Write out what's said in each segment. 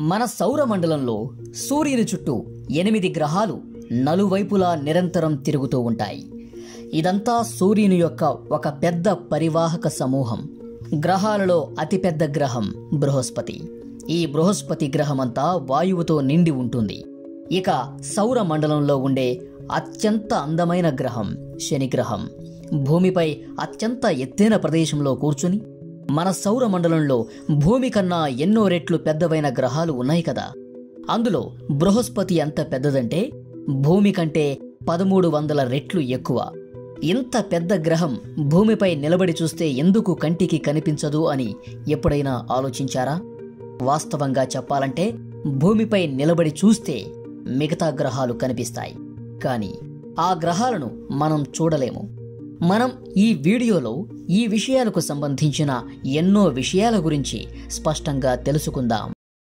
మన సౌరమండలంలో సూర్యుని చుట్టూ ఎనిమిది గ్రహాలు నలువైపులా నిరంతరం తిరుగుతూ ఉంటాయి ఇదంతా సూర్యుని యొక్క ఒక పెద్ద పరివాహక సమూహం గ్రహాలలో అతిపెద్ద గ్రహం బృహస్పతి ఈ బృహస్పతి గ్రహమంతా వాయువుతో నిండి ఉంటుంది ఇక సౌర మండలంలో ఉండే అత్యంత అందమైన గ్రహం శని గ్రహం భూమిపై అత్యంత ఎత్తైన ప్రదేశంలో కూర్చుని మన సౌర మండలంలో భూమి కన్నా ఎన్నో రెట్లు పెద్దవైన గ్రహాలు ఉన్నాయి కదా అందులో బృహస్పతి ఎంత పెద్దదంటే భూమి కంటే పదమూడు వందల రెట్లు ఎక్కువ ఇంత పెద్ద గ్రహం భూమిపై నిలబడి చూస్తే ఎందుకు కంటికి కనిపించదు అని ఎప్పుడైనా ఆలోచించారా వాస్తవంగా చెప్పాలంటే భూమిపై నిలబడి చూస్తే మిగతా గ్రహాలు కనిపిస్తాయి కానీ ఆ గ్రహాలను మనం చూడలేము మనం ఈ వీడియోలో ఈ విషయాలకు సంబంధించిన ఎన్నో విషయాల గురించి స్పష్టంగా తెలుసుకుందాం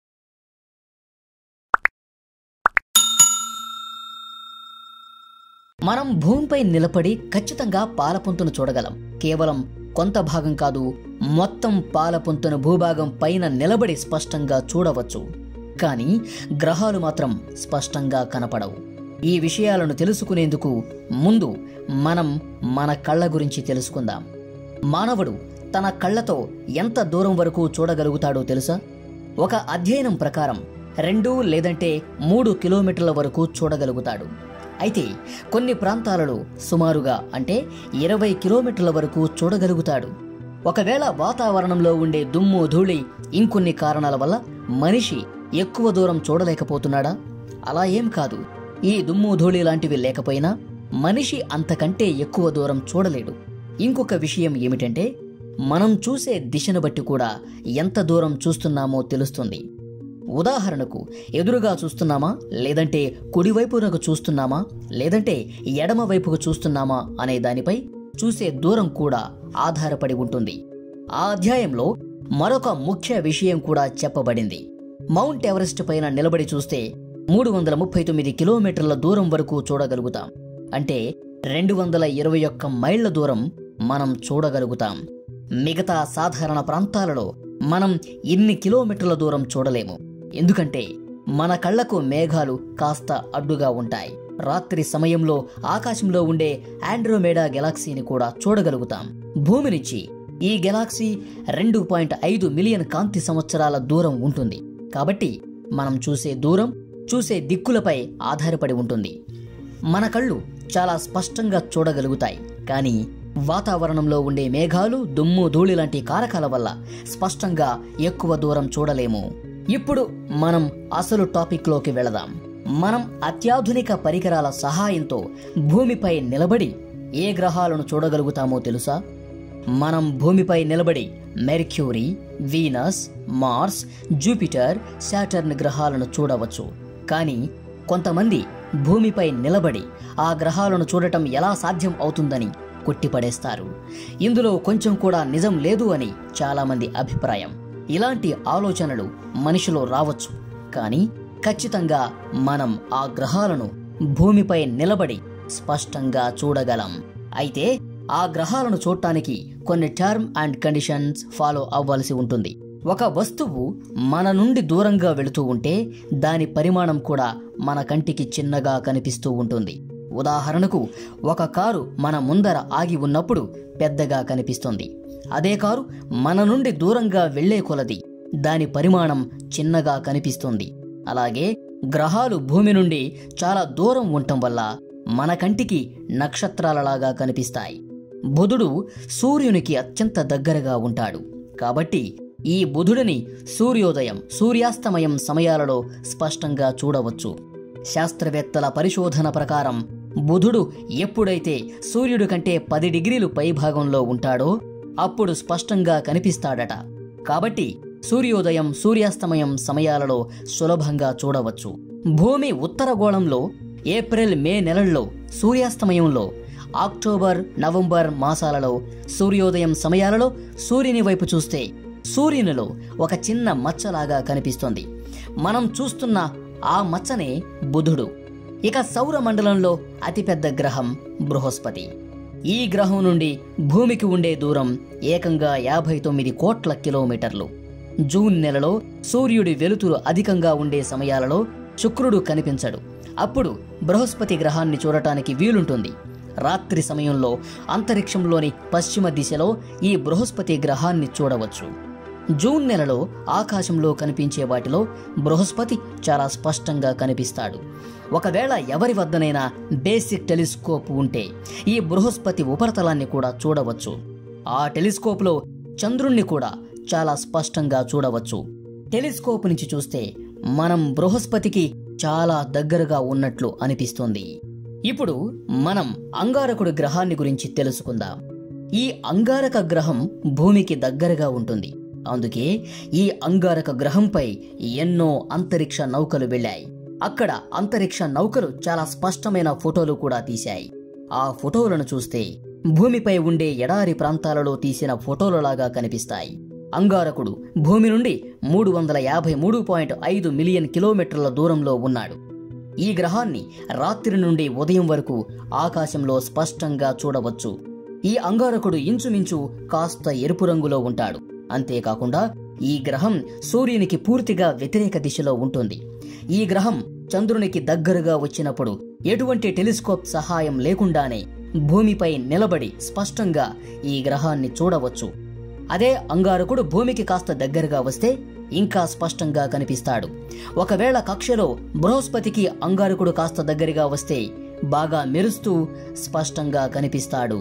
మనం భూమిపై నిలబడి ఖచ్చితంగా పాలపుంతను చూడగలం కేవలం కొంత భాగం కాదు మొత్తం పాలపుంతను భూభాగం పైన నిలబడి స్పష్టంగా చూడవచ్చు కానీ గ్రహాలు మాత్రం స్పష్టంగా కనపడవు ఈ విషయాలను తెలుసుకునేందుకు ముందు మనం మన కళ్ళ గురించి తెలుసుకుందాం మానవుడు తన కళ్ళతో ఎంత దూరం వరకు చూడగలుగుతాడో తెలుసా ఒక అధ్యయనం ప్రకారం రెండు లేదంటే మూడు కిలోమీటర్ల వరకు చూడగలుగుతాడు అయితే కొన్ని ప్రాంతాలలో సుమారుగా అంటే ఇరవై కిలోమీటర్ల వరకు చూడగలుగుతాడు ఒకవేళ వాతావరణంలో ఉండే దుమ్ము ధూళి ఇంకొన్ని కారణాల వల్ల మనిషి ఎక్కువ దూరం చూడలేకపోతున్నాడా అలా ఏం కాదు ఈ దుమ్ము ధూళి లాంటివి లేకపోయినా మనిషి అంతకంటే ఎక్కువ దూరం చూడలేడు ఇంకొక విషయం ఏమిటంటే మనం చూసే దిశను బట్టి కూడా ఎంత దూరం చూస్తున్నామో తెలుస్తుంది ఉదాహరణకు ఎదురుగా చూస్తున్నామా లేదంటే కుడివైపునకు చూస్తున్నామా లేదంటే ఎడమ వైపుకు చూస్తున్నామా అనే దానిపై చూసే దూరం కూడా ఆధారపడి ఉంటుంది ఆ అధ్యాయంలో మరొక ముఖ్య విషయం కూడా చెప్పబడింది మౌంట్ ఎవరెస్ట్ పైన నిలబడి చూస్తే మూడు వందల ముప్పై తొమ్మిది కిలోమీటర్ల దూరం వరకు చూడగలుగుతాం అంటే రెండు వందల ఇరవై ఒక్క మైళ్ల దూరం మనం చూడగలుగుతాం మిగతా సాధారణ ప్రాంతాలలో మనం ఇన్ని కిలోమీటర్ల దూరం చూడలేము ఎందుకంటే మన కళ్లకు మేఘాలు కాస్త అడ్డుగా ఉంటాయి రాత్రి సమయంలో ఆకాశంలో ఉండే ఆండ్రోమేడా గెలాక్సీని కూడా చూడగలుగుతాం భూమి నుంచి ఈ గెలాక్సీ రెండు పాయింట్ ఐదు మిలియన్ కాంతి సంవత్సరాల దూరం ఉంటుంది కాబట్టి మనం చూసే దూరం చూసే దిక్కులపై ఆధారపడి ఉంటుంది మన కళ్ళు చాలా స్పష్టంగా చూడగలుగుతాయి కానీ వాతావరణంలో ఉండే మేఘాలు దుమ్ము ధూళి లాంటి కారకాల వల్ల స్పష్టంగా ఎక్కువ దూరం చూడలేము ఇప్పుడు మనం అసలు టాపిక్లోకి వెళదాం మనం అత్యాధునిక పరికరాల సహాయంతో భూమిపై నిలబడి ఏ గ్రహాలను చూడగలుగుతామో తెలుసా మనం భూమిపై నిలబడి Mercury Venus Mars Jupiter Saturn గ్రహాలను చూడవచ్చు కానీ కొంతమంది భూమిపై నిలబడి ఆ గ్రహాలను చూడటం ఎలా సాధ్యం అవుతుందని కొట్టిపడేస్తారు ఇందులో కొంచెం కూడా నిజం లేదు అని చాలామంది అభిప్రాయం ఇలాంటి ఆలోచనలు మనిషిలో రావచ్చు కానీ ఖచ్చితంగా మనం ఆ గ్రహాలను భూమిపై నిలబడి స్పష్టంగా చూడగలం అయితే ఆ గ్రహాలను చూడటానికి కొన్ని టర్మ్ అండ్ కండిషన్స్ ఫాలో అవ్వాల్సి ఉంటుంది ఒక వస్తువు మన నుండి దూరంగా వెళుతూ ఉంటే దాని పరిమాణం కూడా మన కంటికి చిన్నగా కనిపిస్తూ ఉంటుంది ఉదాహరణకు ఒక కారు మన ముందర ఆగి ఉన్నప్పుడు పెద్దగా కనిపిస్తుంది అదే కారు మన నుండి దూరంగా వెళ్లే కొలది దాని పరిమాణం చిన్నగా కనిపిస్తుంది అలాగే గ్రహాలు భూమి నుండి చాలా దూరం ఉండటం వల్ల మన కంటికి నక్షత్రాలలాగా కనిపిస్తాయి బుధుడు సూర్యునికి అత్యంత దగ్గరగా ఉంటాడు కాబట్టి ఈ బుధుడిని సూర్యోదయం సూర్యాస్తమయం సమయాలలో స్పష్టంగా చూడవచ్చు శాస్త్రవేత్తల పరిశోధన ప్రకారం బుధుడు ఎప్పుడైతే సూర్యుడి కంటే పది డిగ్రీలు పైభాగంలో ఉంటాడో అప్పుడు స్పష్టంగా కనిపిస్తాడట కాబట్టి సూర్యోదయం సూర్యాస్తమయం సమయాలలో సులభంగా చూడవచ్చు భూమి ఉత్తరగోళంలో ఏప్రిల్ మే నెలల్లో సూర్యాస్తమయంలో అక్టోబర్ నవంబర్ మాసాలలో సూర్యోదయం సమయాలలో సూర్యుని వైపు చూస్తే సూర్యునిలో ఒక చిన్న మచ్చలాగా కనిపిస్తుంది మనం చూస్తున్న ఆ మచ్చనే బుధుడు ఇక సౌర మండలంలో అతిపెద్ద గ్రహం బృహస్పతి ఈ గ్రహం నుండి భూమికి ఉండే దూరం ఏకంగా యాభై తొమ్మిది కోట్ల కిలోమీటర్లు జూన్ నెలలో సూర్యుడి వెలుతురు అధికంగా ఉండే సమయాలలో శుక్రుడు కనిపించడు అప్పుడు బృహస్పతి గ్రహాన్ని చూడటానికి వీలుంటుంది రాత్రి సమయంలో అంతరిక్షంలోని పశ్చిమ దిశలో ఈ బృహస్పతి గ్రహాన్ని చూడవచ్చు జూన్ నెలలో ఆకాశంలో కనిపించే వాటిలో బృహస్పతి చాలా స్పష్టంగా కనిపిస్తాడు ఒకవేళ ఎవరి వద్దనైనా బేసిక్ టెలిస్కోప్ ఉంటే ఈ బృహస్పతి ఉపరితలాన్ని కూడా చూడవచ్చు ఆ టెలిస్కోప్లో చంద్రుణ్ణి కూడా చాలా స్పష్టంగా చూడవచ్చు టెలిస్కోప్ నుంచి చూస్తే మనం బృహస్పతికి చాలా దగ్గరగా ఉన్నట్లు అనిపిస్తుంది ఇప్పుడు మనం అంగారకుడి గ్రహాన్ని గురించి తెలుసుకుందాం ఈ అంగారక గ్రహం భూమికి దగ్గరగా ఉంటుంది అందుకే ఈ అంగారక గ్రహంపై ఎన్నో అంతరిక్ష నౌకలు వెళ్ళాయి అక్కడ అంతరిక్ష నౌకలు చాలా స్పష్టమైన ఫోటోలు కూడా తీశాయి ఆ ఫోటోలను చూస్తే భూమిపై ఉండే ఎడారి ప్రాంతాలలో తీసిన ఫోటోలలాగా కనిపిస్తాయి అంగారకుడు భూమి నుండి మూడు వందల యాభై మూడు పాయింట్ ఐదు మిలియన్ కిలోమీటర్ల దూరంలో ఉన్నాడు ఈ గ్రహాన్ని రాత్రి నుండి ఉదయం వరకు ఆకాశంలో స్పష్టంగా చూడవచ్చు ఈ అంగారకుడు ఇంచుమించు కాస్త ఎరుపు రంగులో ఉంటాడు అంతేకాకుండా ఈ గ్రహం సూర్యునికి పూర్తిగా వ్యతిరేక దిశలో ఉంటుంది ఈ గ్రహం చంద్రునికి దగ్గరగా వచ్చినప్పుడు ఎటువంటి టెలిస్కోప్ సహాయం లేకుండానే భూమిపై నిలబడి స్పష్టంగా ఈ గ్రహాన్ని చూడవచ్చు అదే అంగారకుడు భూమికి కాస్త దగ్గరగా వస్తే ఇంకా స్పష్టంగా కనిపిస్తాడు ఒకవేళ కక్షలో బృహస్పతికి అంగారకుడు కాస్త దగ్గరగా వస్తే బాగా మెరుస్తూ స్పష్టంగా కనిపిస్తాడు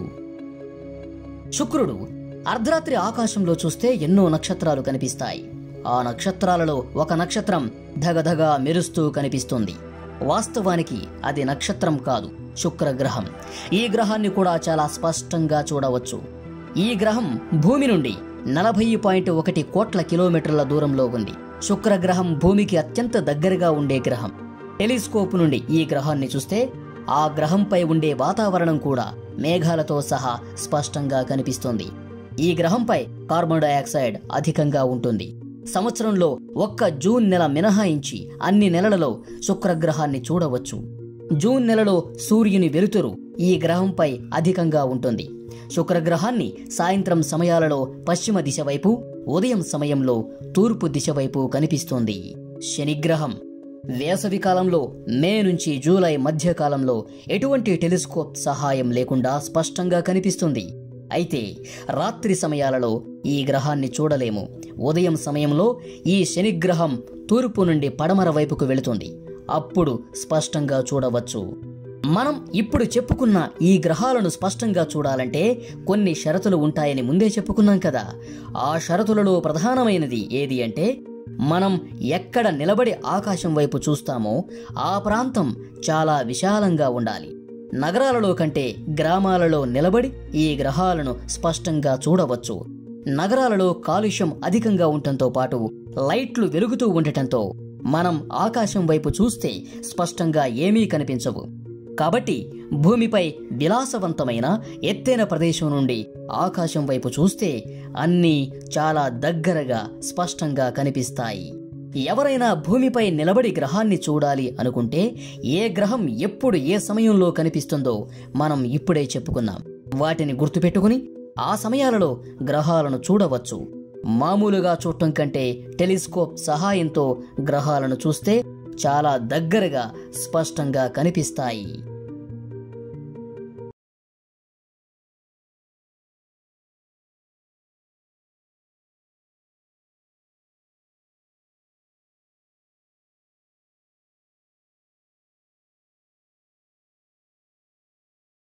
శుక్రుడు అర్ధరాత్రి ఆకాశంలో చూస్తే ఎన్నో నక్షత్రాలు కనిపిస్తాయి ఆ నక్షత్రాలలో ఒక నక్షత్రం ధగధగా మెరుస్తూ కనిపిస్తుంది వాస్తవానికి అది నక్షత్రం కాదు శుక్రగ్రహం ఈ గ్రహాన్ని కూడా చాలా స్పష్టంగా చూడవచ్చు ఈ గ్రహం భూమి నుండి నలభై పాయింట్ ఒకటి కోట్ల కిలోమీటర్ల దూరంలో ఉంది శుక్రగ్రహం భూమికి అత్యంత దగ్గరగా ఉండే గ్రహం టెలిస్కోప్ నుండి ఈ గ్రహాన్ని చూస్తే ఆ గ్రహంపై ఉండే వాతావరణం కూడా మేఘాలతో సహా స్పష్టంగా కనిపిస్తుంది ఈ గ్రహంపై కార్బన్ డయాక్సైడ్ అధికంగా ఉంటుంది సంవత్సరంలో ఒక్క జూన్ నెల మినహాయించి అన్ని నెలలలో శుక్రగ్రహాన్ని చూడవచ్చు జూన్ నెలలో సూర్యుని వెలుతురు ఈ గ్రహంపై అధికంగా ఉంటుంది శుక్రగ్రహాన్ని సాయంత్రం సమయాలలో పశ్చిమ దిశ వైపు ఉదయం సమయంలో తూర్పు దిశ వైపు కనిపిస్తుంది శనిగ్రహం వేసవి కాలంలో మే నుంచి జూలై మధ్య కాలంలో ఎటువంటి టెలిస్కోప్ సహాయం లేకుండా స్పష్టంగా కనిపిస్తుంది అయితే రాత్రి సమయాలలో ఈ గ్రహాన్ని చూడలేము ఉదయం సమయంలో ఈ శనిగ్రహం తూర్పు నుండి పడమర వైపుకు వెళుతుంది అప్పుడు స్పష్టంగా చూడవచ్చు మనం ఇప్పుడు చెప్పుకున్న ఈ గ్రహాలను స్పష్టంగా చూడాలంటే కొన్ని షరతులు ఉంటాయని ముందే చెప్పుకున్నాం కదా ఆ షరతులలో ప్రధానమైనది ఏది అంటే మనం ఎక్కడ నిలబడి ఆకాశం వైపు చూస్తామో ఆ ప్రాంతం చాలా విశాలంగా ఉండాలి నగరాలలో కంటే గ్రామాలలో నిలబడి ఈ గ్రహాలను స్పష్టంగా చూడవచ్చు నగరాలలో కాలుష్యం అధికంగా ఉండటంతో పాటు లైట్లు వెలుగుతూ ఉండటంతో మనం ఆకాశం వైపు చూస్తే స్పష్టంగా ఏమీ కనిపించవు కాబట్టి భూమిపై విలాసవంతమైన ఎత్తైన ప్రదేశం నుండి ఆకాశం వైపు చూస్తే అన్నీ చాలా దగ్గరగా స్పష్టంగా కనిపిస్తాయి ఎవరైనా భూమిపై నిలబడి గ్రహాన్ని చూడాలి అనుకుంటే ఏ గ్రహం ఎప్పుడు ఏ సమయంలో కనిపిస్తుందో మనం ఇప్పుడే చెప్పుకున్నాం వాటిని గుర్తుపెట్టుకుని ఆ సమయాలలో గ్రహాలను చూడవచ్చు మామూలుగా చూడటం కంటే టెలిస్కోప్ సహాయంతో గ్రహాలను చూస్తే చాలా దగ్గరగా స్పష్టంగా కనిపిస్తాయి